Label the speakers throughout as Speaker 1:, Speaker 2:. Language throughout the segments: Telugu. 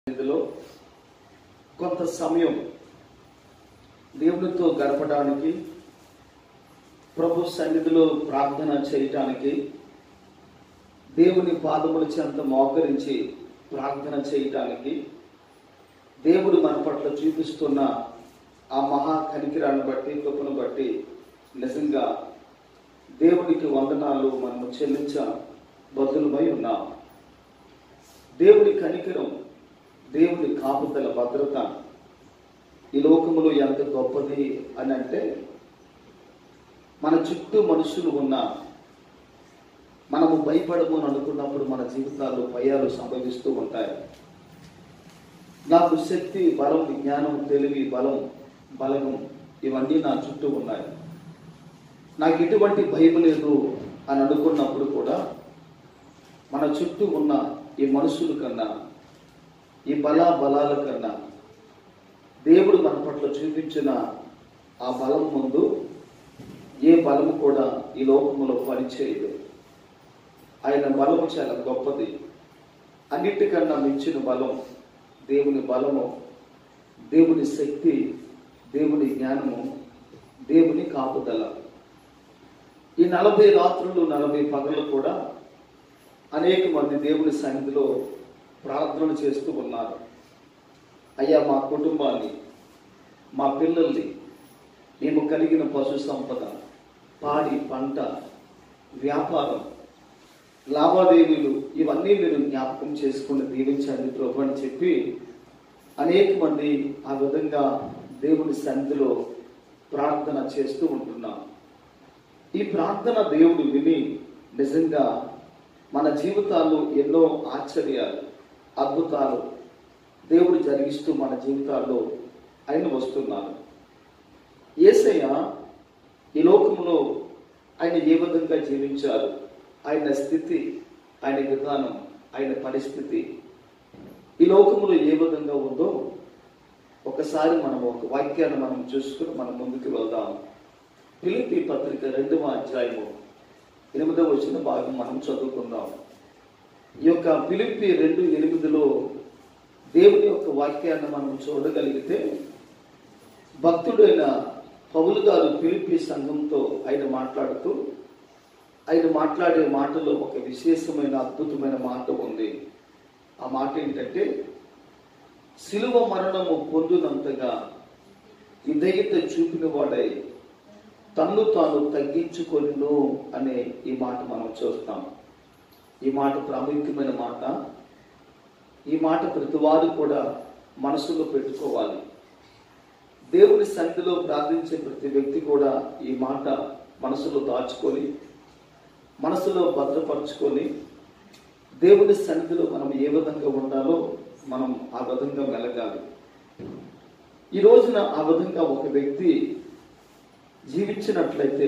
Speaker 1: సన్నిధిలో కొంత సమయం దేవునితో గడపడానికి ప్రభు సన్నిధిలో ప్రార్థన చేయటానికి దేవుని పాదముల చెంత మోకరించి ప్రార్థన చేయటానికి దేవుడు మన పట్ల చూపిస్తున్న ఆ మహా కనికిరాన్ని బట్టి కృపను బట్టి నిజంగా దేవునికి వందనాలు మనము చెల్లించ బదులుమై ఉన్నాం దేవుని కనికరం దేవుని కాపుదల భద్రత ఈ లోకములో ఎంత గొప్పది అని అంటే మన చుట్టూ మనుషులు ఉన్న మనము భయపడము అని అనుకున్నప్పుడు మన జీవితాల్లో భయాలు సంభవిస్తూ ఉంటాయి నాకు శక్తి బలం విజ్ఞానం తెలివి బలం బలగం ఇవన్నీ నా చుట్టూ ఉన్నాయి నాకు ఎటువంటి భయం లేదు అని అనుకున్నప్పుడు కూడా మన చుట్టూ ఉన్న ఈ మనుషుల కన్నా ఈ బలా బలాల కన్నా దేవుడు మన పట్ల చూపించిన ఆ బలం ముందు ఏ బలము కూడా ఈ లోకములో పనిచేయదు ఆయన బలము చాలా గొప్పది అన్నిటికన్నా మించిన బలం దేవుని బలము దేవుని శక్తి దేవుని జ్ఞానము దేవుని కాపుదల ఈ నలభై రాత్రులు నలభై పగలు కూడా అనేక మంది దేవుని సన్నిధిలో ప్రార్థన చేస్తూ ఉన్నారు అయ్యా మా కుటుంబాన్ని మా పిల్లల్ని మేము కలిగిన పశు సంపద పాడి పంట వ్యాపారం లావాదేవీలు ఇవన్నీ మీరు జ్ఞాపకం చేసుకుని దీవించండి ప్రభు అని చెప్పి అనేక మంది ఆ విధంగా దేవుని సన్నిధిలో ప్రార్థన చేస్తూ ఉంటున్నాం ఈ ప్రార్థన దేవుడు విని నిజంగా మన జీవితాల్లో ఎన్నో ఆశ్చర్యాలు అద్భుతాలు దేవుడు జరిగిస్తూ మన జీవితాల్లో ఆయన వస్తున్నారు ఏసయ్య ఈ లోకంలో ఆయన ఏ విధంగా జీవించారు ఆయన స్థితి ఆయన విధానం ఆయన పరిస్థితి ఈ లోకంలో ఏ విధంగా ఉందో ఒకసారి మనం ఒక వాక్యాన్ని మనం చూసుకుని మనం ముందుకు వెళ్దాం ఫిలిపి పత్రిక రెండవ అధ్యాయము ఎనిమిదవ వచ్చిన భాగం మనం చదువుకుందాం ఈ యొక్క ఫిలిపి రెండు ఎనిమిదిలో దేవుని యొక్క వాక్యాన్ని మనం చూడగలిగితే భక్తుడైన పౌలు గారు ఫిలిపి సంఘంతో ఆయన మాట్లాడుతూ ఆయన మాట్లాడే మాటలో ఒక విశేషమైన అద్భుతమైన మాట ఉంది ఆ మాట ఏంటంటే శిలువ మరణము పొందినంతగా విధేయత చూపిన వాడై తన్ను తాను తగ్గించుకొనిను అనే ఈ మాట మనం చూస్తాం ఈ మాట ప్రాముఖ్యమైన మాట ఈ మాట ప్రతివారు కూడా మనసులో పెట్టుకోవాలి దేవుని సన్నిధిలో ప్రార్థించే ప్రతి వ్యక్తి కూడా ఈ మాట మనసులో దాచుకొని మనసులో భద్రపరుచుకొని దేవుని సన్నిధిలో మనం ఏ విధంగా ఉండాలో మనం ఆ విధంగా మెలగాలి ఈ రోజున ఆ విధంగా ఒక వ్యక్తి జీవించినట్లయితే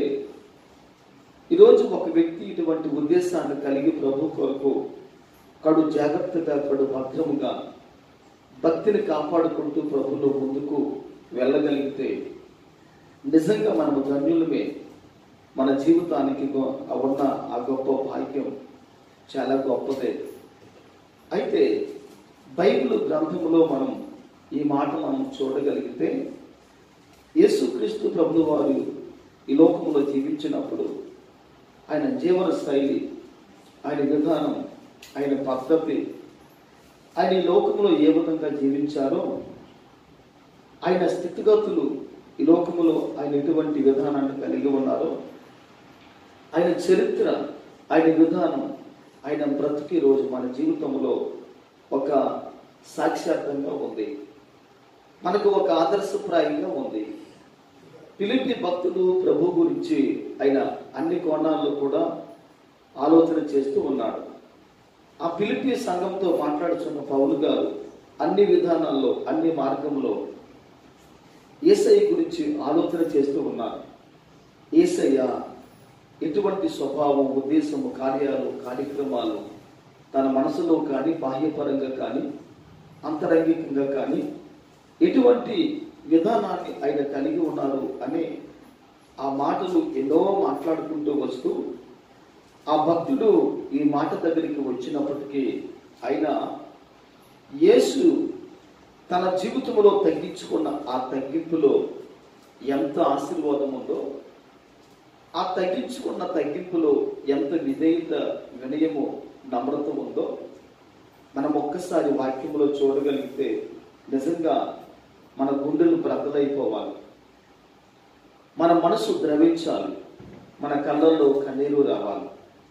Speaker 1: ఈరోజు ఒక వ్యక్తి ఇటువంటి ఉద్దేశాన్ని కలిగి ప్రభు కొరకు కడు జాగ్రత్తగా కడు భద్రముగా భక్తిని కాపాడుకుంటూ ప్రభులో ముందుకు వెళ్ళగలిగితే నిజంగా మనము ధన్యులమే మన జీవితానికి గొ- ఉన్న ఆ గొప్ప భాగ్యం చాలా గొప్పదే అయితే బైబిల్ గ్రంథములో మనం ఈ మాట మనం చూడగలిగితే యేసుక్రీస్తు ప్రభులు వారు ఈ లోకంలో జీవించినప్పుడు ఆయన జీవన శైలి ఆయన విధానం ఆయన పద్ధతి ఆయన ఈ లోకంలో ఏ విధంగా జీవించారో ఆయన స్థితిగతులు ఈ లోకములో ఆయన ఎటువంటి విధానాన్ని కలిగి ఉన్నారో ఆయన చరిత్ర ఆయన విధానం ఆయన బ్రతికి రోజు మన జీవితంలో ఒక సాక్షాత్తంగా ఉంది మనకు ఒక ఆదర్శప్రాయంగా ఉంది ఫిలిపి భక్తులు ప్రభు గురించి ఆయన అన్ని కోణాల్లో కూడా ఆలోచన చేస్తూ ఉన్నాడు ఆ ఫిలిపి సంఘంతో మాట్లాడుతున్న పౌలు గారు అన్ని విధానాల్లో అన్ని మార్గంలో ఏసఐ గురించి ఆలోచన చేస్తూ ఉన్నారు ఏసయ్య ఎటువంటి స్వభావం ఉద్దేశము కార్యాలు కార్యక్రమాలు తన మనసులో కానీ బాహ్యపరంగా కానీ అంతరంగికంగా కానీ ఎటువంటి విధానాన్ని ఆయన కలిగి ఉన్నారు అనే ఆ మాటలు ఎన్నో మాట్లాడుకుంటూ వస్తూ ఆ భక్తుడు ఈ మాట దగ్గరికి వచ్చినప్పటికీ ఆయన యేసు తన జీవితంలో తగ్గించుకున్న ఆ తగ్గింపులో ఎంత ఆశీర్వాదం ఉందో ఆ తగ్గించుకున్న తగ్గింపులో ఎంత విధేయత వినయము నమ్రత ఉందో మనం ఒక్కసారి వాక్యంలో చూడగలిగితే నిజంగా మన గుండెలు బ్రద్దలైపోవాలి మన మనసు ద్రవించాలి మన కళ్ళల్లో కన్నీరు రావాలి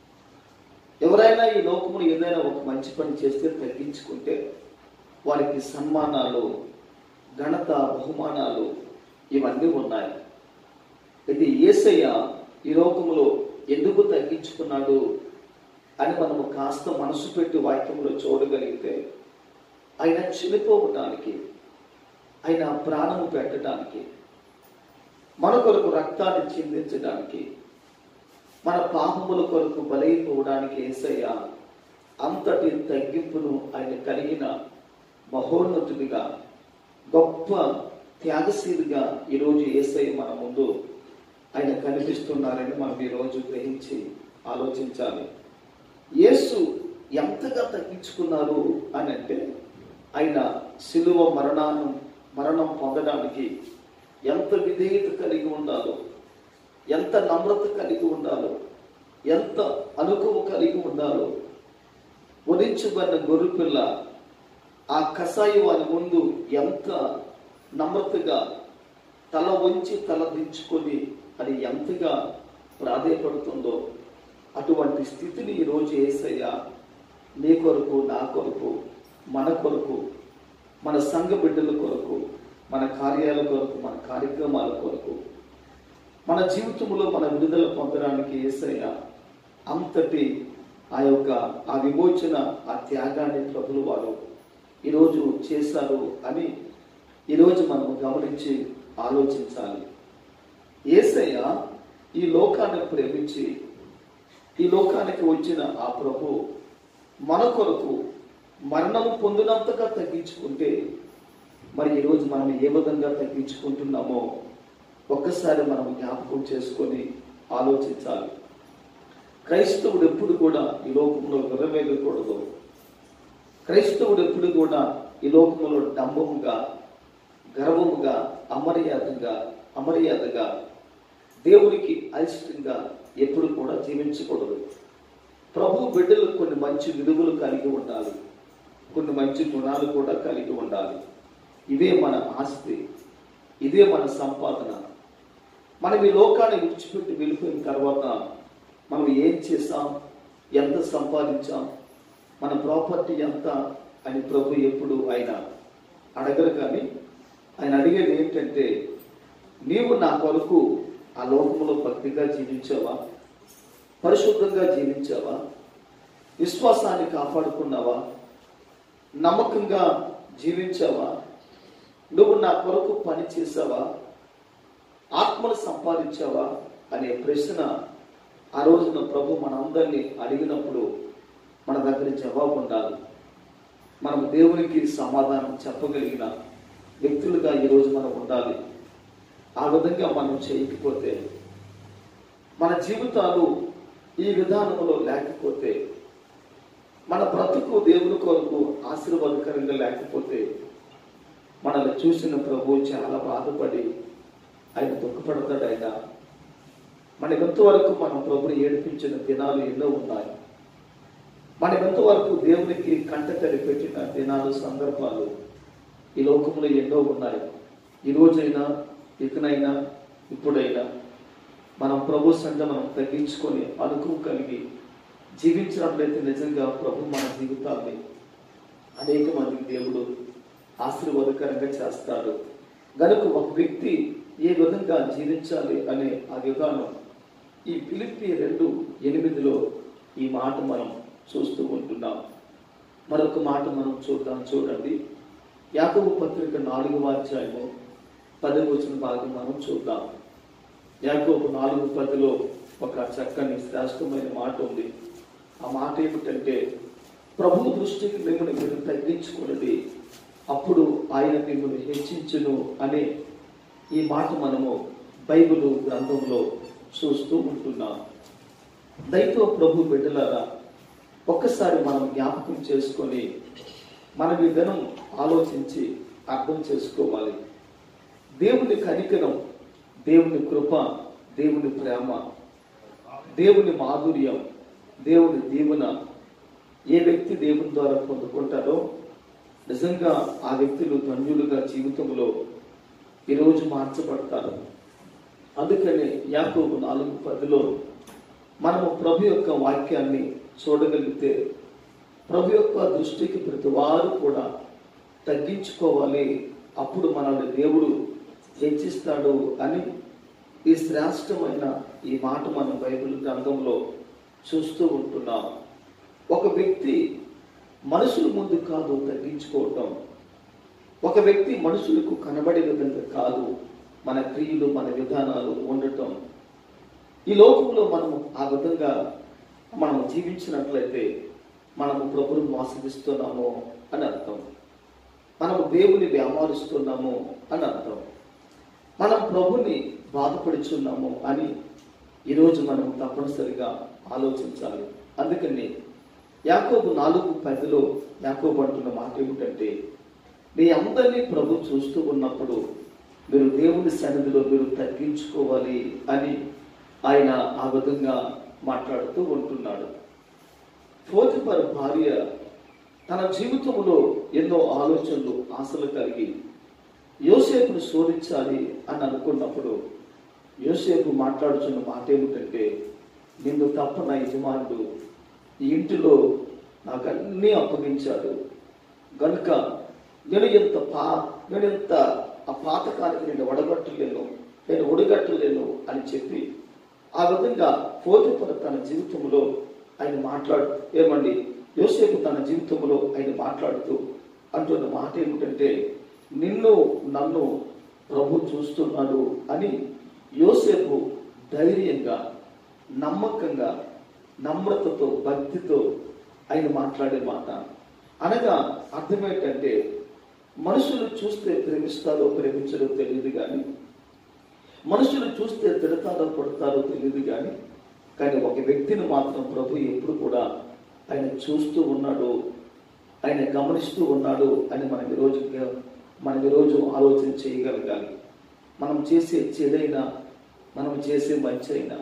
Speaker 1: ఎవరైనా ఈ లోకములు ఏదైనా ఒక మంచి పని చేస్తే తగ్గించుకుంటే వారికి సన్మానాలు ఘనత బహుమానాలు ఇవన్నీ ఉన్నాయి ఇది ఏసయ్య ఈ లోకములో ఎందుకు తగ్గించుకున్నాడు అని మనము కాస్త మనసు పెట్టి వాక్యంలో చూడగలిగితే ఆయన చనిపోవటానికి ఆయన ప్రాణము పెట్టడానికి మన కొరకు రక్తాన్ని చిందించడానికి మన పాపముల కొరకు బలైపోవడానికి ఏసయ్య అంతటి తగ్గింపును ఆయన కలిగిన మహోన్నతుడిగా గొప్ప త్యాగశీలిగా ఈరోజు ఏసయ్య మన ముందు ఆయన కనిపిస్తున్నారని మనం ఈరోజు గ్రహించి ఆలోచించాలి యేసు ఎంతగా తగ్గించుకున్నారు అని అంటే ఆయన శిలువ మరణాన్ని మరణం పొందడానికి ఎంత విధేయత కలిగి ఉండాలో ఎంత నమ్రత కలిగి ఉండాలో ఎంత అనుకువ కలిగి ఉండాలో ఉదించబడిన గొర్రెపిల్ల ఆ కషాయి వారి ముందు ఎంత నమ్రతగా తల వంచి తల దించుకొని అది ఎంతగా ప్రాధేయపడుతుందో అటువంటి స్థితిని ఈరోజు ఏసయ్య నీ కొరకు నా కొరకు మన కొరకు మన సంఘ బిడ్డల కొరకు మన కార్యాల కొరకు మన కార్యక్రమాల కొరకు మన జీవితంలో మన విడుదల పొందడానికి ఏసయ్య అంతటి ఆ యొక్క ఆ విమోచన ఆ త్యాగాన్ని ప్రభులు వారు ఈరోజు చేశారు అని ఈరోజు మనం గమనించి ఆలోచించాలి ఏసయ్య ఈ లోకాన్ని ప్రేమించి ఈ లోకానికి వచ్చిన ఆ ప్రభు మన కొరకు మరణము పొందినంతగా తగ్గించుకుంటే మరి ఈరోజు మనం ఏ విధంగా తగ్గించుకుంటున్నామో ఒక్కసారి మనం జ్ఞాపకం చేసుకొని ఆలోచించాలి క్రైస్తవుడు ఎప్పుడు కూడా ఈ లోకంలో విరవేగకూడదు క్రైస్తవుడు ఎప్పుడు కూడా ఈ లోకంలో డంబముగా గర్వముగా అమర్యాదగా అమర్యాదగా దేవునికి అయిష్టంగా ఎప్పుడు కూడా జీవించకూడదు ప్రభు బిడ్డలు కొన్ని మంచి విలువలు కలిగి ఉండాలి కొన్ని మంచి గుణాలు కూడా కలిగి ఉండాలి ఇవే మన ఆస్తి ఇదే మన సంపాదన మనం ఈ లోకాన్ని విడిచిపెట్టి వెళ్ళిపోయిన తర్వాత మనం ఏం చేసాం ఎంత సంపాదించాం మన ప్రాపర్టీ ఎంత అని ప్రభు ఎప్పుడు ఆయన అడగరు కానీ ఆయన అడిగేది ఏంటంటే నీవు నా కొరకు ఆ లోకంలో భక్తిగా జీవించావా పరిశుద్ధంగా జీవించావా విశ్వాసాన్ని కాపాడుకున్నావా నమ్మకంగా జీవించావా నువ్వు నా కొరకు పని చేసావా ఆత్మను సంపాదించావా అనే ప్రశ్న ఆ రోజున ప్రభు మనందరినీ అడిగినప్పుడు మన దగ్గర జవాబు ఉండాలి మనం దేవునికి సమాధానం చెప్పగలిగిన వ్యక్తులుగా ఈరోజు మనం ఉండాలి ఆ విధంగా మనం చేయకపోతే మన జీవితాలు ఈ విధానంలో లేకపోతే మన బ్రతుకు దేవుని కొరకు ఆశీర్వాదకరంగా లేకపోతే మనల్ని చూసిన ప్రభు చాలా బాధపడి ఆయన దుఃఖపడతాడు ఆయన మన ఎంతవరకు మనం ప్రభుని ఏడిపించిన దినాలు ఎన్నో ఉన్నాయి మనం ఎంతవరకు దేవునికి కంటతడి పెట్టిన దినాలు సందర్భాలు ఈ లోకంలో ఎన్నో ఉన్నాయి ఈ రోజైనా ఇకనైనా ఇప్పుడైనా మనం ప్రభు సంఘ మనం తగ్గించుకొని అనుకూలం కలిగి జీవించినట్లయితే నిజంగా ప్రభు మన జీవితాన్ని అనేక మందికి దేవుడు ఆశీర్వాదకరంగా చేస్తాడు గనుక ఒక వ్యక్తి ఏ విధంగా జీవించాలి అనే ఆ విధానం ఈ పిలిపి రెండు ఎనిమిదిలో ఈ మాట మనం చూస్తూ ఉంటున్నాం మరొక మాట మనం చూద్దాం చూడండి యాకబు పత్రిక నాలుగవ అధ్యాయము పదవి వచ్చిన భాగం మనం చూద్దాం యాకోబు నాలుగు పదిలో ఒక చక్కని శ్రేష్టమైన మాట ఉంది ఆ మాట ఏమిటంటే ప్రభు దృష్టికి మిమ్మల్ని మీరు తగ్గించుకున్నది అప్పుడు ఆయన మిమ్మల్ని హెచ్చించును అనే ఈ మాట మనము బైబిల్ గ్రంథంలో చూస్తూ ఉంటున్నాం దయతో ప్రభు బిడ్డలారా ఒక్కసారి మనం జ్ఞాపకం చేసుకొని మనం ఈ దినం ఆలోచించి అర్థం చేసుకోవాలి దేవుని కనికరం దేవుని కృప దేవుని ప్రేమ దేవుని మాధుర్యం దేవుని దీవెన ఏ వ్యక్తి దేవుని ద్వారా పొందుకుంటారో నిజంగా ఆ వ్యక్తులు ధన్యులుగా జీవితంలో ఈరోజు మార్చబడతారు అందుకని యాకోబు నాలుగు పదిలో మనము ప్రభు యొక్క వాక్యాన్ని చూడగలిగితే ప్రభు యొక్క దృష్టికి ప్రతి వారు కూడా తగ్గించుకోవాలి అప్పుడు మనల్ని దేవుడు హెచ్చిస్తాడు అని ఈ శ్రేష్టమైన ఈ మాట మనం బైబిల్ గ్రంథంలో చూస్తూ ఉంటున్నాం ఒక వ్యక్తి మనుషుల ముందు కాదు తగ్గించుకోవటం ఒక వ్యక్తి మనుషులకు కనబడే విధంగా కాదు మన క్రియలు మన విధానాలు ఉండటం ఈ లోకంలో మనము ఆ విధంగా మనం జీవించినట్లయితే మనము ప్రభుని మోసగిస్తున్నాము అని అర్థం మనము దేవుని వ్యామారిస్తున్నాము అని అర్థం మనం ప్రభుని బాధపడుచున్నాము అని ఈరోజు మనం తప్పనిసరిగా ఆలోచించాలి అందుకని యాకోబు నాలుగు పదిలో యాకోబు అంటున్న మాట ఏమిటంటే మీ అందరినీ ప్రభు చూస్తూ ఉన్నప్పుడు మీరు దేవుని సన్నిధిలో మీరు తగ్గించుకోవాలి అని ఆయన ఆ విధంగా మాట్లాడుతూ ఉంటున్నాడు పోతిపర్ భార్య తన జీవితంలో ఎన్నో ఆలోచనలు ఆశలు కలిగి యోసేపును శోధించాలి అని అనుకున్నప్పుడు యోసేపు మాట్లాడుతున్న మాట ఏమిటంటే నిన్ను తప్ప నా యజమానుడు ఈ ఇంటిలో నాకు అన్నీ అప్పగించాడు గనుక నేను ఎంత పా నేను ఎంత ఆ పాతకానికి నేను ఒడగట్టలేను నేను ఒడిగట్టలేను అని చెప్పి ఆ విధంగా పోతిపర తన జీవితంలో ఆయన మాట్లాడు ఏమండి యోసేపు తన జీవితంలో ఆయన మాట్లాడుతూ అంటున్న మాట ఏమిటంటే నిన్ను నన్ను ప్రభు చూస్తున్నాడు అని యోసేపు ధైర్యంగా నమ్మకంగా నమ్రతతో భక్తితో ఆయన మాట్లాడే మాట అనగా అర్థం ఏంటంటే మనుషులు చూస్తే ప్రేమిస్తారో ప్రేమించడో తెలియదు కానీ మనుషులు చూస్తే తిడతారో కొడతారో తెలియదు కానీ కానీ ఒక వ్యక్తిని మాత్రం ప్రభు ఎప్పుడు కూడా ఆయన చూస్తూ ఉన్నాడు ఆయన గమనిస్తూ ఉన్నాడు అని మనం ఈరోజు మనం ఈరోజు ఆలోచన చేయగలగాలి మనం చేసే చెడైనా మనం చేసే మంచి అయినా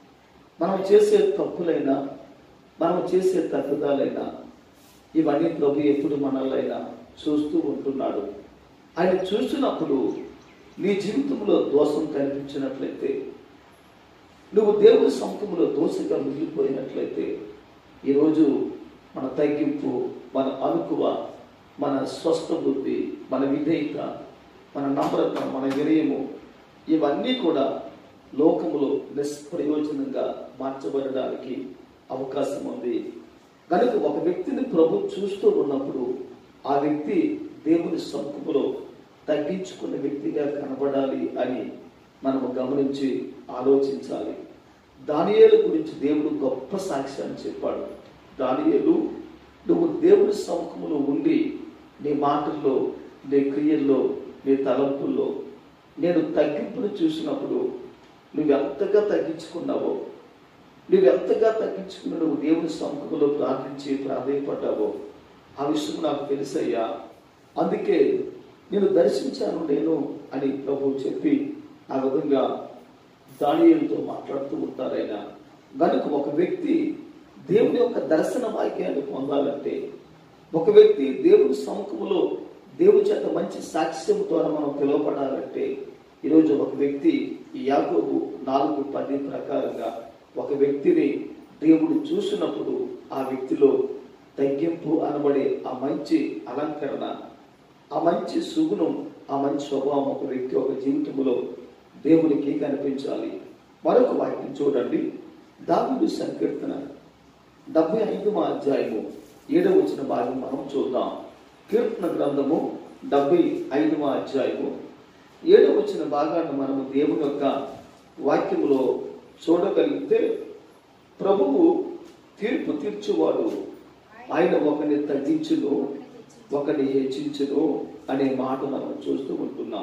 Speaker 1: మనం చేసే తప్పులైనా మనం చేసే తప్పుదాలైనా ఇవన్నీ ప్రభు ఎప్పుడు మనల్నైనా చూస్తూ ఉంటున్నాడు ఆయన చూస్తున్నప్పుడు నీ జీవితంలో దోషం కనిపించినట్లయితే నువ్వు దేవుని సముఖంలో దోషంగా మిగిలిపోయినట్లయితే ఈరోజు మన తగ్గింపు మన అనుకువ మన స్వస్థ బుద్ధి మన విధేయత మన నమ్రత మన వినయము ఇవన్నీ కూడా లోకములో నిష్ప్రయోజనంగా మార్చబడడానికి అవకాశం ఉంది కనుక ఒక వ్యక్తిని ప్రభు చూస్తూ ఉన్నప్పుడు ఆ వ్యక్తి దేవుని సముఖములో తగ్గించుకున్న వ్యక్తిగా కనబడాలి అని మనము గమనించి ఆలోచించాలి దానియేలు గురించి దేవుడు గొప్ప సాక్ష్యాన్ని చెప్పాడు దానియేలు నువ్వు దేవుని సముఖములో ఉండి నీ మాటల్లో నీ క్రియల్లో నీ తలంపుల్లో నేను తగ్గింపును చూసినప్పుడు నువ్వు ఎంతగా తగ్గించుకున్నావో నువ్వు ఎంతగా తగ్గించుకుని నువ్వు దేవుని సముఖంలో ప్రార్థించి ప్రాధాయపడ్డావో ఆ విషయం నాకు తెలుసయ్యా అందుకే నేను దర్శించాను నేను అని ప్రభు చెప్పి ఆ విధంగా దానియులతో మాట్లాడుతూ ఉంటారైన కనుక ఒక వ్యక్తి దేవుని యొక్క దర్శన వాక్యాన్ని పొందాలంటే ఒక వ్యక్తి దేవుని సముఖంలో దేవుని చేత మంచి సాక్ష్యం ద్వారా మనం పిలువపడాలంటే ఈరోజు ఒక వ్యక్తి ఈ యాకోబు నాలుగు పది ప్రకారంగా ఒక వ్యక్తిని దేవుడు చూసినప్పుడు ఆ వ్యక్తిలో తగ్గింపు అనబడే ఆ మంచి అలంకరణ ఆ మంచి సుగుణం ఆ మంచి స్వభావం ఒక వ్యక్తి ఒక జీవితంలో దేవునికి కనిపించాలి మరొక వాక్యం చూడండి దావిడు సంకీర్తన డెబ్బై ఐదవ అధ్యాయము ఏడవ వచ్చిన భాగం మనం చూద్దాం కీర్తన గ్రంథము డెబ్బై ఐదవ అధ్యాయము ఏడవ వచ్చిన భాగాన్ని మనము దేవుని యొక్క వాక్యములో చూడగలిగితే ప్రభువు తీర్పు తీర్చువాడు ఆయన ఒకరిని తగ్గించును ఒకరిని హెచ్చించును అనే మాట మనం చూస్తూ ఉంటున్నాం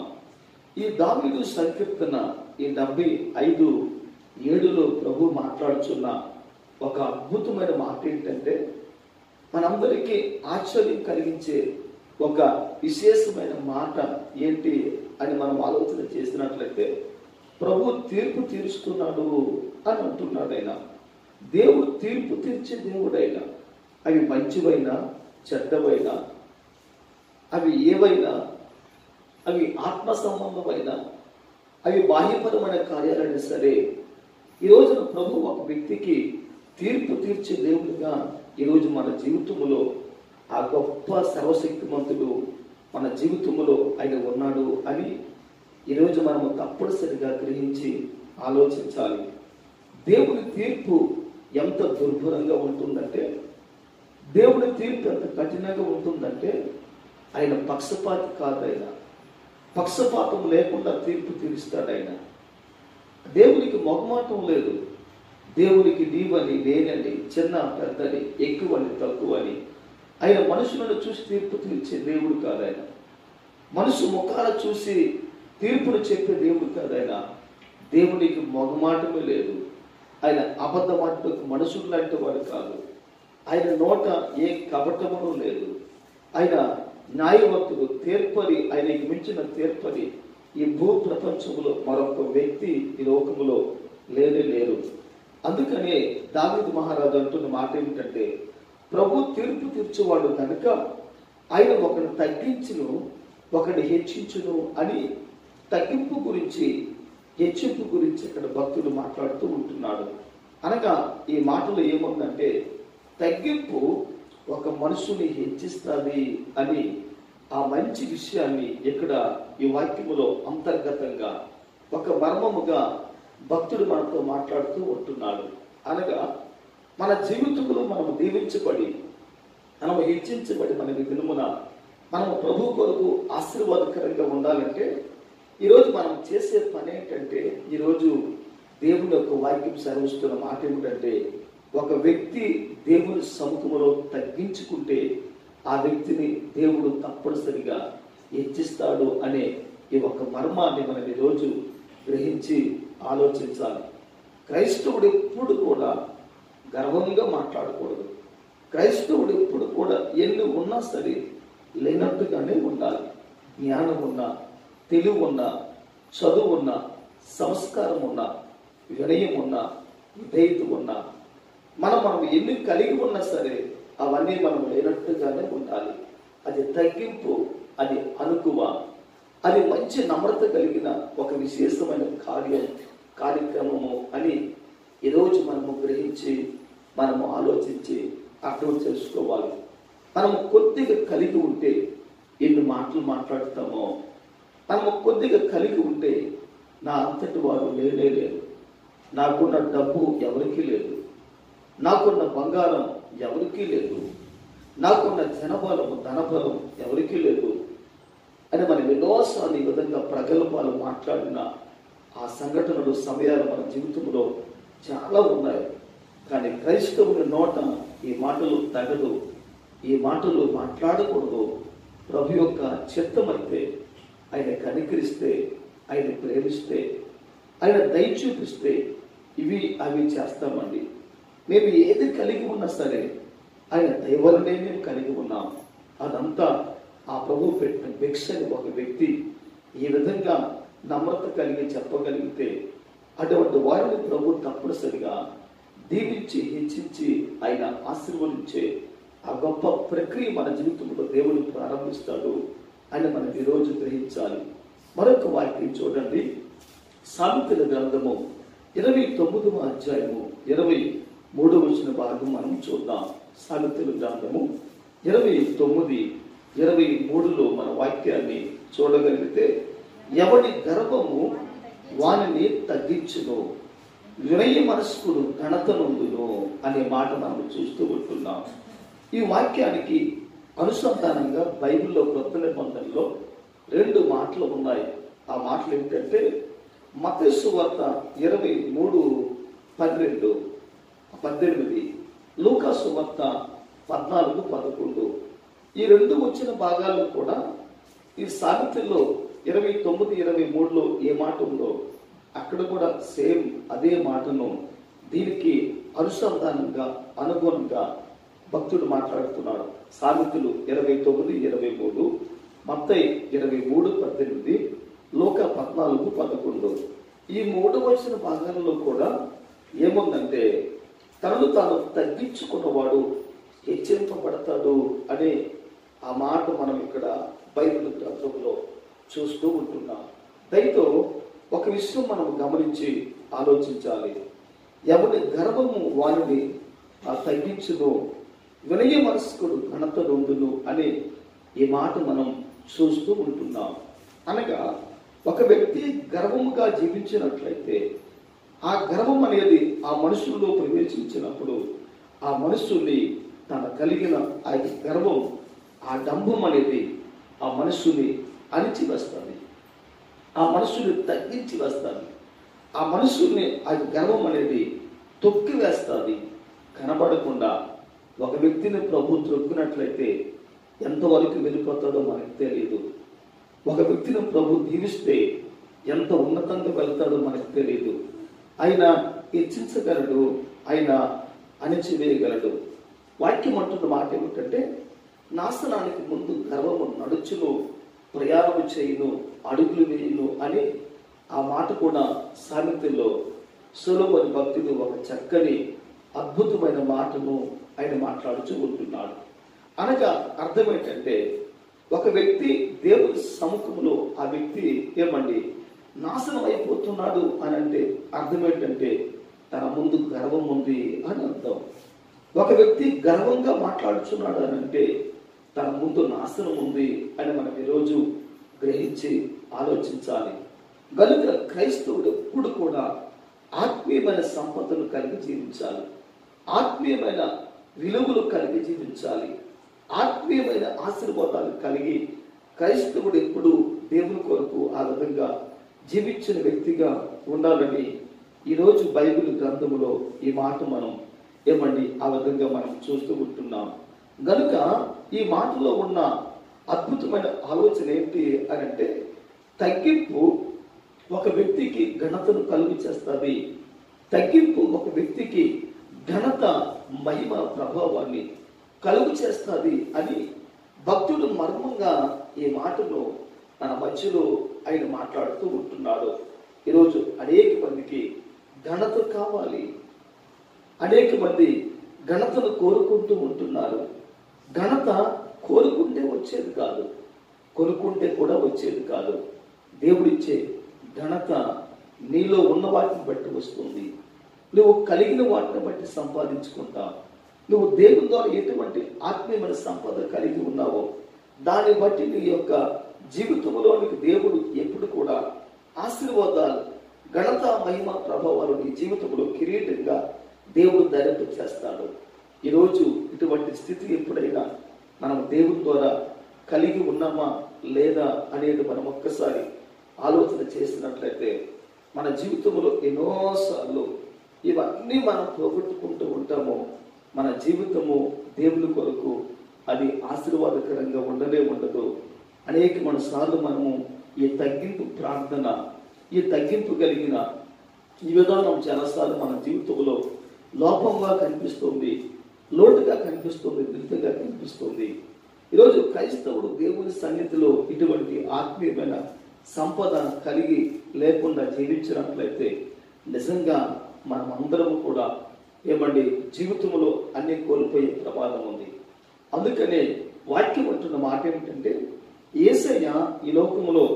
Speaker 1: ఈ దావీదు సంకీర్తన ఈ డెబ్బై ఐదు ఏడులో ప్రభు మాట్లాడుచున్న ఒక అద్భుతమైన మాట ఏంటంటే మనందరికీ ఆశ్చర్యం కలిగించే ఒక విశేషమైన మాట ఏంటి అని మనం ఆలోచన చేసినట్లయితే ప్రభు తీర్పు తీరుస్తున్నాడు అని అంటున్నాడు ఆయన దేవుడు తీర్పు తీర్చే దేవుడైనా అవి మంచివైనా చెడ్డవైనా అవి ఏవైనా అవి ఆత్మ సంబంధమైన అవి బాహ్యపరమైన కార్యాలైనా సరే ఈ రోజున ప్రభు ఒక వ్యక్తికి తీర్పు తీర్చే దేవుడిగా ఈరోజు మన జీవితంలో ఆ గొప్ప సర్వశక్తిమంతుడు మన జీవితంలో ఆయన ఉన్నాడు అని ఈరోజు మనము తప్పనిసరిగా గ్రహించి ఆలోచించాలి దేవుని తీర్పు ఎంత దుర్భరంగా ఉంటుందంటే దేవుని తీర్పు ఎంత కఠినంగా ఉంటుందంటే ఆయన పక్షపాతి కాదు ఆయన పక్షపాతం లేకుండా తీర్పు తీరుస్తాడు ఆయన దేవునికి మొహమాటం లేదు దేవునికి నీవని నేనని చిన్న పెద్దని ఎక్కువని తక్కువని ఆయన మనుషులను చూసి తీర్పు తీర్చే దేవుడు కాదు ఆయన మనసు ముఖాలు చూసి తీర్పును చెప్పే దేవుడు కాదు ఆయన దేవునికి మొగమాటమే లేదు ఆయన అబద్ధమాటకు మనుషులు లాంటి వాడు కాదు ఆయన నోట ఏ కపటమును లేదు ఆయన న్యాయవంతుడు తీర్పరి ఆయనకి మించిన తీర్పరి ఈ భూ ప్రపంచంలో మరొక వ్యక్తి ఈ లోకములో లేనే లేరు అందుకనే దావీదు మహారాజు అంటున్న మాట ఏమిటంటే ప్రభు తీర్పు తీర్చేవాడు కనుక ఆయన ఒకరిని తగ్గించును ఒకరిని హెచ్చించును అని తగ్గింపు గురించి హెచ్చింపు గురించి ఇక్కడ భక్తుడు మాట్లాడుతూ ఉంటున్నాడు అనగా ఈ మాటలో ఏముందంటే తగ్గింపు ఒక మనుషుని హెచ్చిస్తుంది అని ఆ మంచి విషయాన్ని ఇక్కడ ఈ వాక్యములో అంతర్గతంగా ఒక మర్మముగా భక్తుడు మనతో మాట్లాడుతూ ఉంటున్నాడు అనగా మన జీవితంలో మనం దీవించబడి మనం హెచ్చించబడి మన దినమున మనం ప్రభు కొరకు ఆశీర్వాదకరంగా ఉండాలంటే ఈరోజు మనం చేసే పని ఏంటంటే ఈరోజు దేవుని యొక్క వాక్యం సెలవిస్తున్న మాట ఏమిటంటే ఒక వ్యక్తి దేవుని సముఖంలో తగ్గించుకుంటే ఆ వ్యక్తిని దేవుడు తప్పనిసరిగా హెచ్చిస్తాడు అనే ఈ ఒక మర్మాన్ని మనం ఈరోజు గ్రహించి ఆలోచించాలి క్రైస్తవుడు ఎప్పుడు కూడా గర్వంగా మాట్లాడకూడదు క్రైస్తవుడు ఎప్పుడు కూడా ఎన్ని ఉన్నా సరే లేనట్టుగానే ఉండాలి జ్ఞానం ఉన్నా తెలివి ఉన్నా చదువు ఉన్నా సంస్కారం ఉన్నా వినయం ఉన్నా విధేయత ఉన్నా మనం మనం ఎన్ని కలిగి ఉన్నా సరే అవన్నీ మనం లేనట్టుగానే ఉండాలి అది తగ్గింపు అది అనుకువ అది మంచి నమ్రత కలిగిన ఒక విశేషమైన కార్యం కార్యక్రమము అని ఈరోజు మనము గ్రహించి మనము ఆలోచించి అర్థం చేసుకోవాలి మనము కొద్దిగా కలిగి ఉంటే ఎన్ని మాటలు మాట్లాడతామో మనము కొద్దిగా కలిగి ఉంటే నా అంతటి వారు లేనే లేరు నాకున్న డబ్బు ఎవరికీ లేదు నాకున్న బంగారం ఎవరికీ లేదు నాకున్న జనబలము ధనబలం ఎవరికీ లేదు అని మనం ఎన్నోసార్లు ఈ విధంగా ప్రగల్భాలు మాట్లాడిన ఆ సంఘటనలు సమయాలు మన జీవితంలో చాలా ఉన్నాయి కానీ క్రైస్తవుని నోట ఈ మాటలు తగదు ఈ మాటలు మాట్లాడకూడదు ప్రభు యొక్క చిత్తమైతే ఆయన కనికరిస్తే ఆయన ప్రేమిస్తే ఆయన దయ చూపిస్తే ఇవి అవి చేస్తామండి మేము ఏది కలిగి ఉన్నా సరే ఆయన దైవలనే మేము కలిగి ఉన్నాం అదంతా ఆ ప్రభు పెట్టిన భిక్షని ఒక వ్యక్తి ఈ విధంగా నమ్రత కలిగి చెప్పగలిగితే అటువంటి వారిని ప్రభు తప్పనిసరిగా దీవించి హెచ్చించి ఆయన ఆశీర్వదించే ఆ గొప్ప ప్రక్రియ మన జీవితంలో దేవుడు ప్రారంభిస్తాడు అని మనం ఈరోజు గ్రహించాలి మరొక వాక్యం చూడండి సామెతల గ్రంథము ఇరవై తొమ్మిదవ అధ్యాయము ఇరవై మూడవ వచ్చిన భాగం మనం చూద్దాం సామెతల గ్రంథము ఇరవై తొమ్మిది ఇరవై మూడులో మన వాక్యాన్ని చూడగలిగితే ఎవడి గర్వము వానిని తగ్గించును వినయ మనస్కుడు ఘనత నందును అనే మాట మనం చూస్తూ ఉంటున్నాం ఈ వాక్యానికి అనుసంధానంగా బైబిల్లో కొత్త నిబంధనలో రెండు మాటలు ఉన్నాయి ఆ మాటలు ఏమిటంటే మతేసు వార్త ఇరవై మూడు పన్నెండు పద్దెనిమిది లూకాసు వార్త పద్నాలుగు పదకొండు ఈ రెండు వచ్చిన భాగాలు కూడా ఈ సామెతల్లో ఇరవై తొమ్మిది ఇరవై మూడులో ఏ మాట ఉందో అక్కడ కూడా సేమ్ అదే మాటను దీనికి అనుసంధానంగా అనుగుణంగా భక్తుడు మాట్లాడుతున్నాడు సామెతలు ఇరవై తొమ్మిది ఇరవై మూడు మత్తయి ఇరవై మూడు పద్దెనిమిది లోక పద్నాలుగు పదకొండు ఈ మూడు వచ్చిన భాగాలలో కూడా ఏముందంటే తనను తాను తగ్గించుకున్నవాడు హెచ్చరింపబడతాడు అనే ఆ మాట మనం ఇక్కడ బైబిల్ గ్రంథంలో చూస్తూ ఉంటున్నాం దయతో ఒక విషయం మనం గమనించి ఆలోచించాలి ఎవరి గర్వము వారిని ఆ తగ్గించును వినయ మనస్కుడు ఘనత నొందును అనే ఈ మాట మనం చూస్తూ ఉంటున్నాం అనగా ఒక వ్యక్తి గర్వముగా జీవించినట్లయితే ఆ గర్వం అనేది ఆ మనుషుల్లో ప్రవేశించినప్పుడు ఆ మనుషుల్ని తన కలిగిన ఆ యొక్క గర్వం ఆ డంభం అనేది ఆ మనుషుని అణిచివేస్తుంది ఆ మనసుని తగ్గించి వేస్తుంది ఆ మనసుని ఆ గర్వం అనేది తొక్కి వేస్తుంది కనబడకుండా ఒక వ్యక్తిని ప్రభు త్రొక్కినట్లయితే ఎంతవరకు వెళ్ళిపోతాడో మనకు తెలియదు ఒక వ్యక్తిని ప్రభు దీవిస్తే ఎంత ఉన్నతంగా వెళ్తాడో మనకు తెలియదు ఆయన హెచ్చించగలడు ఆయన అణిచివేయగలడు వాక్యం అంటున్న మాట ఏమిటంటే నాశనానికి ముందు గర్వము నడుచును ప్రయాణము చేయును అడుగులు వేయును అని ఆ మాట కూడా సామెతల్లో సులభని భక్తుడు ఒక చక్కని అద్భుతమైన మాటను ఆయన మాట్లాడుతూ ఉంటున్నాడు అనగా అర్థం ఏంటంటే ఒక వ్యక్తి దేవుని సముఖంలో ఆ వ్యక్తి ఏమండి నాశనం అయిపోతున్నాడు అని అంటే అర్థం ఏంటంటే తన ముందు గర్వం ఉంది అని అర్థం ఒక వ్యక్తి గర్వంగా మాట్లాడుతున్నాడు అని అంటే తన ముందు నాశనం ఉంది అని మనం ఈరోజు గ్రహించి ఆలోచించాలి కనుక క్రైస్తవుడు ఎప్పుడు కూడా ఆత్మీయమైన సంపదను కలిగి జీవించాలి ఆత్మీయమైన విలువలు కలిగి జీవించాలి ఆత్మీయమైన ఆశీర్వాదాలు కలిగి క్రైస్తవుడు ఎప్పుడు దేవుని కొరకు ఆ విధంగా జీవించిన వ్యక్తిగా ఉండాలని ఈరోజు బైబిల్ గ్రంథములో ఈ మాట మనం ఏమండి ఆ విధంగా మనం చూస్తూ ఉంటున్నాం గనుక ఈ మాటలో ఉన్న అద్భుతమైన ఆలోచన ఏంటి అని అంటే తగ్గింపు ఒక వ్యక్తికి ఘనతను కలుగు చేస్తుంది తగ్గింపు ఒక వ్యక్తికి ఘనత మహిమ ప్రభావాన్ని కలుగు చేస్తుంది అని భక్తుడు మర్మంగా ఈ మాటను తన మధ్యలో ఆయన మాట్లాడుతూ ఉంటున్నాడు ఈరోజు అనేక మందికి ఘనత కావాలి అనేక మంది ఘనతను కోరుకుంటూ ఉంటున్నారు ఘనత కోరుకుంటే వచ్చేది కాదు కొనుక్కుంటే కూడా వచ్చేది కాదు దేవుడిచ్చే ఘనత నీలో ఉన్న వాటిని బట్టి వస్తుంది నువ్వు కలిగిన వాటిని బట్టి సంపాదించుకుంటావు నువ్వు దేవుని ద్వారా ఎటువంటి ఆత్మీయమైన సంపద కలిగి ఉన్నావో దాన్ని బట్టి నీ యొక్క జీవితంలోనికి దేవుడు ఎప్పుడు కూడా ఆశీర్వాదాలు ఘనత మహిమ ప్రభావాలు నీ జీవితంలో కిరీటంగా దేవుడు ధరింప చేస్తాడు ఈరోజు ఇటువంటి స్థితి ఎప్పుడైనా మనం దేవుని ద్వారా కలిగి ఉన్నామా లేదా అనేది మనం ఒక్కసారి ఆలోచన చేసినట్లయితే మన జీవితంలో ఎన్నోసార్లు ఇవన్నీ మనం పోగొట్టుకుంటూ ఉంటాము మన జీవితము దేవుని కొరకు అది ఆశీర్వాదకరంగా ఉండనే ఉండదు అనేక మన సార్లు మనము ఈ తగ్గింపు ప్రార్థన ఈ తగ్గింపు కలిగిన ఈ విధానం చాలాసార్లు మన జీవితంలో లోపంగా కనిపిస్తుంది లోటుగా కనిపిస్తుంది విరుద్ధంగా కనిపిస్తుంది ఈరోజు క్రైస్తవుడు దేవుని సన్నిధిలో ఇటువంటి ఆత్మీయమైన సంపద కలిగి లేకుండా జీవించినట్లయితే నిజంగా మనం అందరము కూడా ఏమండి జీవితంలో అన్ని కోల్పోయే ప్రమాదం ఉంది అందుకనే వాక్యం అంటున్న మాట ఏమిటంటే ఏసయ్య ఈ లోకములో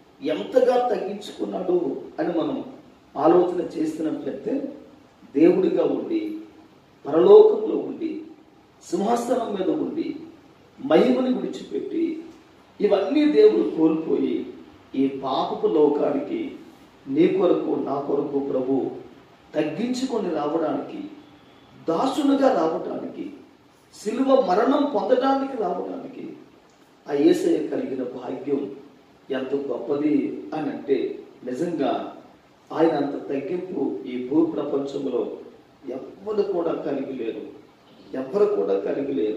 Speaker 1: ఎంతగా తగ్గించుకున్నాడు అని మనం ఆలోచన చేస్తున్నట్లయితే దేవుడిగా ఉండి పరలోకంలో ఉండి సింహాసనం మీద ఉండి మహిమని విడిచిపెట్టి ఇవన్నీ దేవుడు కోల్పోయి ఈ పాపపు లోకానికి నీ కొరకు నా కొరకు ప్రభు తగ్గించుకొని రావడానికి దాసునుగా రావడానికి సిలువ మరణం పొందడానికి రావడానికి ఆ ఏసయ్య కలిగిన భాగ్యం ఎంత గొప్పది అని అంటే నిజంగా ఆయన అంత తగ్గింపు ఈ భూ ప్రపంచంలో ఎవ్వరు కూడా కలిగి లేరు ఎవ్వరు కూడా కలిగి లేరు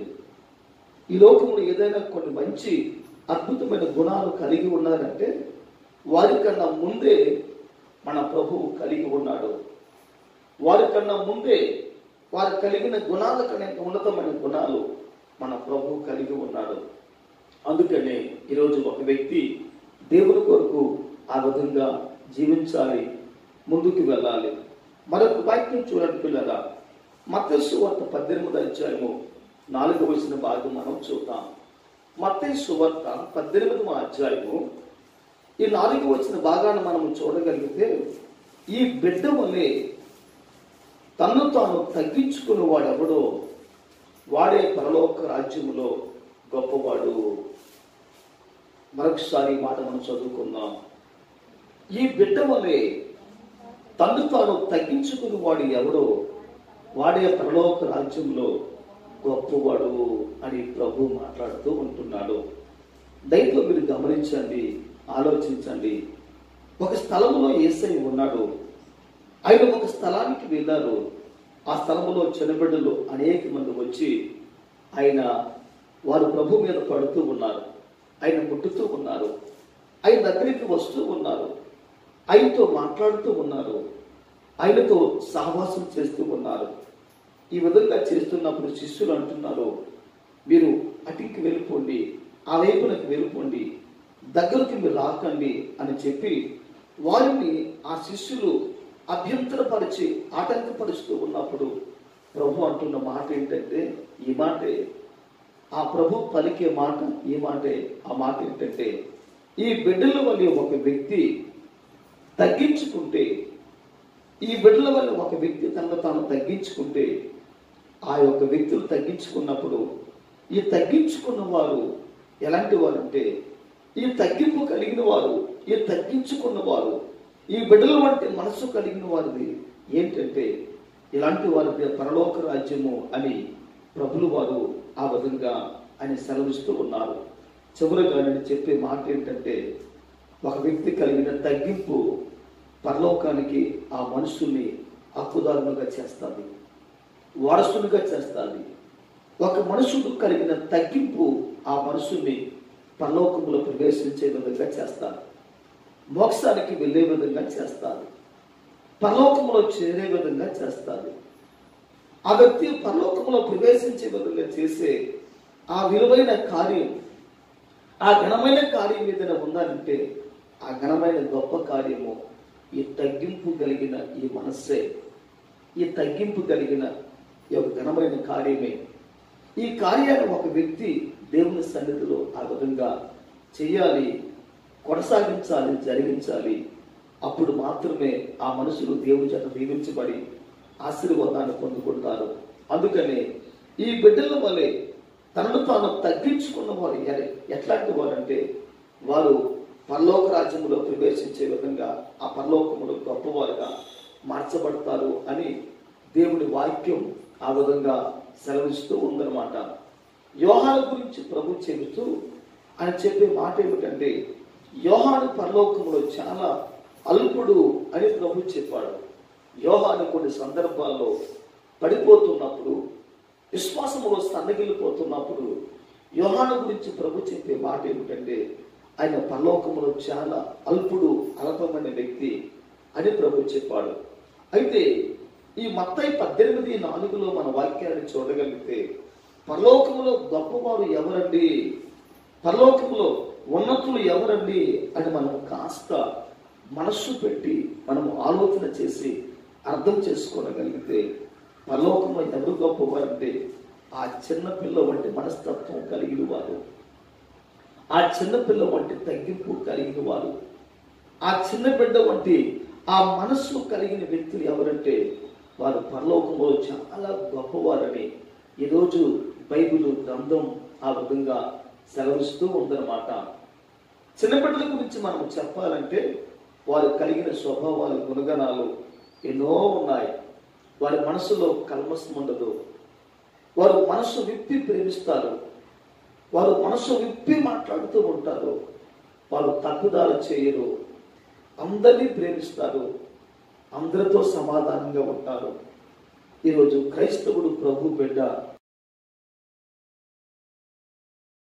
Speaker 1: ఈ లోకంలో ఏదైనా కొన్ని మంచి అద్భుతమైన గుణాలు కలిగి ఉన్నారంటే వారికన్నా ముందే మన ప్రభువు కలిగి ఉన్నాడు వారికన్నా ముందే వారు కలిగిన గుణాల కనే ఉన్నతమైన గుణాలు మన ప్రభు కలిగి ఉన్నాడు అందుకనే ఈరోజు ఒక వ్యక్తి దేవుని కొరకు ఆ విధంగా జీవించాలి ముందుకు వెళ్ళాలి మరొక వాక్యం చూడండి పిల్లరా మత్తస్సు వార్త పద్దెనిమిది అధ్యాయము నాలుగు వచ్చిన భాగం మనం చూద్దాం మత్తయి వార్త పద్దెనిమిదవ అధ్యాయము ఈ నాలుగు వచ్చిన భాగాన్ని మనం చూడగలిగితే ఈ బిడ్డ వల్లే తన్ను తాను తగ్గించుకుని వాడెవడో వాడే పరలోక రాజ్యములో గొప్పవాడు మరొకసారి ఈ మాట మనం చదువుకుందాం ఈ బిడ్డ వలె తన్ను తాను తగ్గించుకుని వాడు ఎవడో వాడే పరలోక రాజ్యంలో గొప్పవాడు అని ప్రభు మాట్లాడుతూ ఉంటున్నాడు దయతో మీరు గమనించండి ఆలోచించండి ఒక స్థలంలో ఏసై ఉన్నాడు ఆయన ఒక స్థలానికి వెళ్ళారు ఆ స్థలంలో చిన్నబిడ్డలు అనేక మంది వచ్చి ఆయన వారు ప్రభు మీద పడుతూ ఉన్నారు ఆయన ముట్టుతూ ఉన్నారు ఆయన దగ్గరికి వస్తూ ఉన్నారు ఆయనతో మాట్లాడుతూ ఉన్నారు ఆయనతో సహవాసం చేస్తూ ఉన్నారు ఈ విధంగా చేస్తున్నప్పుడు శిష్యులు అంటున్నారు మీరు అటుకి వెళ్ళిపోండి ఆ వైపునకి వెళ్ళిపోండి దగ్గరికి మీరు రాకండి అని చెప్పి వారిని ఆ శిష్యులు అభ్యంతరపరిచి ఆటంకపరుస్తూ ఉన్నప్పుడు ప్రభు అంటున్న మాట ఏంటంటే ఈ మాటే ఆ ప్రభు పలికే మాట ఈ మాటే ఆ మాట ఏంటంటే ఈ బిడ్డల వల్ల ఒక వ్యక్తి తగ్గించుకుంటే ఈ బిడ్డల వల్ల ఒక వ్యక్తి తనను తాను తగ్గించుకుంటే ఆ యొక్క వ్యక్తులు తగ్గించుకున్నప్పుడు ఈ తగ్గించుకున్న వారు ఎలాంటి వారు అంటే ఈ తగ్గింపు కలిగిన వారు ఈ తగ్గించుకున్న వారు ఈ బిడ్డల వంటి మనసు కలిగిన వారిది ఏంటంటే ఇలాంటి వారిది పరలోక రాజ్యము అని ప్రభులు వారు ఆ విధంగా ఆయన సెలవిస్తూ ఉన్నారు చివరిగా నేను చెప్పే మాట ఏంటంటే ఒక వ్యక్తి కలిగిన తగ్గింపు పరలోకానికి ఆ మనుషుల్ని హక్కుదారులుగా చేస్తుంది వారసులుగా చేస్తుంది ఒక మనుషుడు కలిగిన తగ్గింపు ఆ మనుషుల్ని పరలోకంలో ప్రవేశించే విధంగా చేస్తారు మోక్షానికి వెళ్ళే విధంగా చేస్తారు పరలోకంలో చేరే విధంగా చేస్తారు ఆ వ్యక్తి పరలోకంలో ప్రవేశించే విధంగా చేసే ఆ విలువైన కార్యం ఆ ఘనమైన కార్యం ఏదైనా ఉందంటే ఆ ఘనమైన గొప్ప కార్యము ఈ తగ్గింపు కలిగిన ఈ మనస్సే ఈ తగ్గింపు కలిగిన ఈ యొక్క ఘనమైన కార్యమే ఈ కార్యాన్ని ఒక వ్యక్తి దేవుని సన్నిధిలో ఆ విధంగా చేయాలి కొనసాగించాలి జరిగించాలి అప్పుడు మాత్రమే ఆ మనుషులు దేవుని చేత దీవించబడి ఆశీర్వాదాన్ని పొందుకుంటారు అందుకనే ఈ బిడ్డల వలె తనను తాను తగ్గించుకున్న వారు ఎ- ఎట్లాంటి వారంటే వారు పరలోక రాజ్యములో ప్రవేశించే విధంగా ఆ పరలోకములో గొప్పవారుగా మార్చబడతారు అని దేవుడి వాక్యం ఆ విధంగా సెలవిస్తూ ఉందన్నమాట యోహాను గురించి ప్రభు చెబుతూ ఆయన చెప్పే మాట ఏమిటంటే యోహాను పరలోకములో చాలా అల్పుడు అని ప్రభు చెప్పాడు యోహాను కొన్ని సందర్భాల్లో పడిపోతున్నప్పుడు విశ్వాసములో సన్నగిల్లిపోతున్నప్పుడు యోహాను గురించి ప్రభు చెప్పే మాట ఏమిటంటే ఆయన పరలోకములో చాలా అల్పుడు అల్పమైన వ్యక్తి అని ప్రభు చెప్పాడు అయితే ఈ మత్తయి పద్దెనిమిది నాలుగులో మన వాక్యాన్ని చూడగలిగితే పరలోకములో గొప్పవారు ఎవరండి పరలోకములో ఉన్నతులు ఎవరండి అని మనం కాస్త మనస్సు పెట్టి మనము ఆలోచన చేసి అర్థం చేసుకోగలిగితే పరలోకంలో ఎవరు గొప్పవారంటే ఆ చిన్న పిల్ల వంటి మనస్తత్వం కలిగిన వారు ఆ చిన్న పిల్ల వంటి తగ్గింపు కలిగిన వారు ఆ చిన్న బిడ్డ వంటి ఆ మనస్సు కలిగిన వ్యక్తులు ఎవరంటే వారు పరలోకంలో చాలా గొప్పవారని ఈరోజు బైబిల్ గ్రంథం ఆ విధంగా సెలవిస్తూ ఉందన్నమాట చిన్నబిడ్డల గురించి మనం చెప్పాలంటే వారు కలిగిన స్వభావాలు గుణగణాలు ఎన్నో ఉన్నాయి వారి మనసులో కల్మసం ఉండదు వారు మనసు విప్పి ప్రేమిస్తారు వారు మనసు విప్పి మాట్లాడుతూ ఉంటారు వారు తప్పుదాలు చేయరు అందరినీ ప్రేమిస్తారు అందరితో సమాధానంగా ఉంటారు ఈరోజు క్రైస్తవుడు ప్రభు బిడ్డ